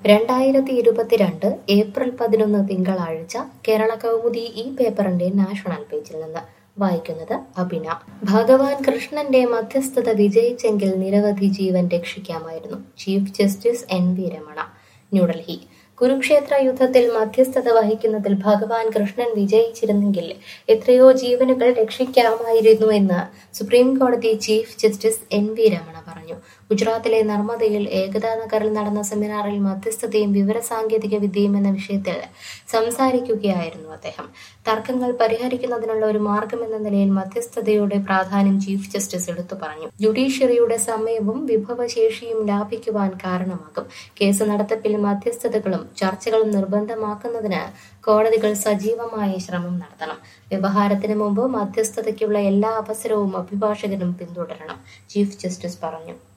രണ്ടായിരത്തി ഇരുപത്തിരണ്ട് ഏപ്രിൽ പതിനൊന്ന് തിങ്കളാഴ്ച കേരള കൗമുദി ഈ പേപ്പറിന്റെ നാഷണൽ പേജിൽ നിന്ന് വായിക്കുന്നത് അഭിന ഭഗവാൻ കൃഷ്ണന്റെ മധ്യസ്ഥത വിജയിച്ചെങ്കിൽ നിരവധി ജീവൻ രക്ഷിക്കാമായിരുന്നു chief justice N V Ramana New Delhi Kurukshetra യുദ്ധത്തിൽ മധ്യസ്ഥത വഹിക്കുന്നതിൽ ഭഗവാൻ കൃഷ്ണൻ വിജയിച്ചിരുന്നെങ്കിൽ എത്രയോ ജീവനുകൾ രക്ഷിക്കാമായിരുന്നു എന്ന് സുപ്രീം കോടതി chief justice N V Ramana പറഞ്ഞു ഗുജറാത്തിലെ നർമ്മദയിൽ ഏകതാ നഗറിൽ നടന്ന സെമിനാറിൽ മധ്യസ്ഥതയും വിവരസാങ്കേതിക വിദ്യയും എന്ന വിഷയത്തിൽ സംസാരിക്കുകയായിരുന്നു അദ്ദേഹം തർക്കങ്ങൾ പരിഹരിക്കുന്നതിനുള്ള ഒരു മാർഗമെന്ന നിലയിൽ മധ്യസ്ഥതയുടെ പ്രാധാന്യം ചീഫ് ജസ്റ്റിസ് എടുത്തു പറഞ്ഞു ജുഡീഷ്യറിയുടെ സമയവും വിഭവശേഷിയും ലാഭിക്കുവാൻ കാരണമാകും കേസ് നടത്തിപ്പിൽ മധ്യസ്ഥതകളും ചർച്ചകളും നിർബന്ധമാക്കുന്നതിന് കോടതികൾ സജീവമായ ശ്രമം നടത്തണം വ്യവഹാരത്തിന് മുമ്പ് മധ്യസ്ഥതയ്ക്കുള്ള എല്ലാ അവസരവും അഭിഭാഷകനും പിന്തുടരണം ചീഫ് ജസ്റ്റിസ് പറഞ്ഞു